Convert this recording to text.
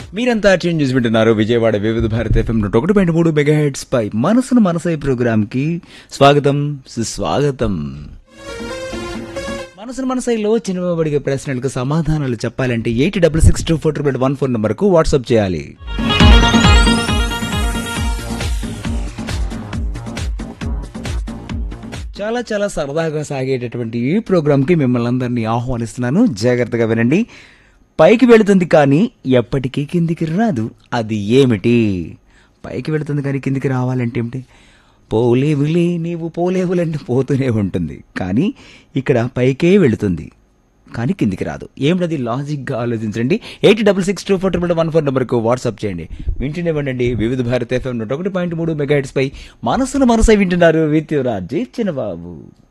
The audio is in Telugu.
మీరంతా ట్యూన్ చేసి వింటున్నారు విజయవాడ వివిధ భారత ఎఫ్ఎం నూట ఒకటి పాయింట్ మూడు మెగా హెడ్స్ పై మనసును మనసై ప్రోగ్రామ్ కి స్వాగతం సుస్వాగతం మనసును మనసైలో చిన్నబడిగే ప్రశ్నలకు సమాధానాలు చెప్పాలంటే eight double six two four triple one four నంబర్కు వాట్సాప్ చేయాలి చాలా చాలా సరదాగా సాగేటటువంటి ఈ ప్రోగ్రాంకి మిమ్మల్ని అందరినీ ఆహ్వానిస్తున్నాను జాగ్రత్తగా వినండి పైకి వెళుతుంది కానీ ఎప్పటికీ కిందికి రాదు అది ఏమిటి పైకి వెళుతుంది కానీ కిందికి రావాలంటే ఏమిటి పోలేవులే నీవు పోలేవులంటే పోతూనే ఉంటుంది కానీ ఇక్కడ పైకే వెళుతుంది కానీ కిందికి రాదు ఏమిటది లాజిక్గా ఆలోచించండి eight double six two four triple one four నెంబర్కు వాట్సాప్ చేయండి వింటూనేవ్వండి వివిధ భారత ఎఫ్ఎం నూట ఒకటి పాయింట్ మూడు మెగా పై మనసును మనసై వింటున్నారు విత్ రాజీ చిన్నబాబు